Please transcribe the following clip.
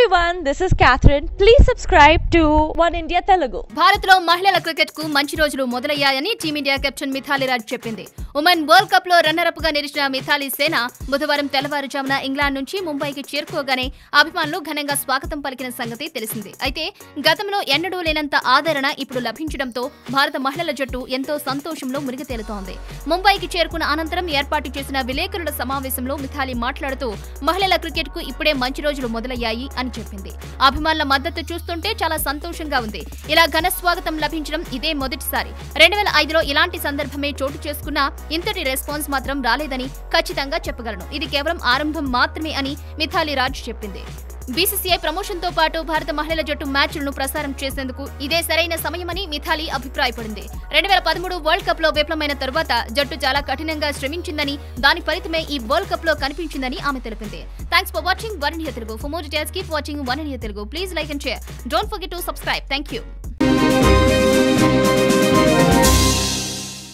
everyone, this is Catherine. Please subscribe to One India Telugu. Bharat లో మహిళల cricket కు మంచి రోజులు మొదలయ్యాయని టీమిండియా కెప్టెన్ మిథాలీ రాజ్ చెప్పింది ఉమెన్ వరల్డ్ కప్ లో రన్నర్ అప్ గా నిలిచిన మిథాలీ సేన బుధవారం తెల్లవారుజామున ఇంగ్లాండ్ నుంచి ముంబైకి చేరుకోగానే అభిమానులు ఘనంగా స్వాగతం పలికిన సంగతి తెలిసింది అయితే గతంలో ఎన్నడూ లేనంత ఆదరణ ఇప్పుడు లభించడంతో భారత మహిళల జట్టు ఎంతో సంతోషంలో మునిగి తేలుతోంది ముంబైకి చేరుకున్న అనంతరం ఏర్పాటు చేసిన విలేకరుల సమావేశంలో మిథాలీ మాట్లాడుతూ మహిళల క్రికెట్ కు ఇప్పుడే మంచి రోజులు మొదలయ్యాయి అని చెప్పింది అభిమానుల మద్దతు చూస్తుంటే చాలా సంతోషంగా ఉంది ఇలా ఘన స్వాగతం లభించడం ఇదే మొదటిసారి రెండు వేల ఐదులో ఇలాంటి సందర్భమే చోటు చేసుకున్నా ఇంతటి రెస్పాన్స్ మాత్రం రాలేదని ఖచ్చితంగా చెప్పగలను ఇది కేవలం ఆరంభం మాత్రమే అని మిథాలీ రాజ్ చెప్పింది బీసీసీఐ ప్రమోషన్ తో పాటు భారత మహిళల జట్టు మ్యాచ్లను ప్రసారం చేసేందుకు ఇదే సరైన సమయమని మిథాలీ అభిప్రాయపడింది రెండు వేల పదమూడు వరల్డ్ కప్ లో విఫలమైన తరువాత జట్టు చాలా కఠినంగా శ్రమించిందని దాని ఫలితమే ఈ వరల్డ్ కప్ లో కనిపించిందని ఆమె తెలిపింది thanks for watching one India Telugu for more details keep watching one India Telugu please like and share don't forget to subscribe thank you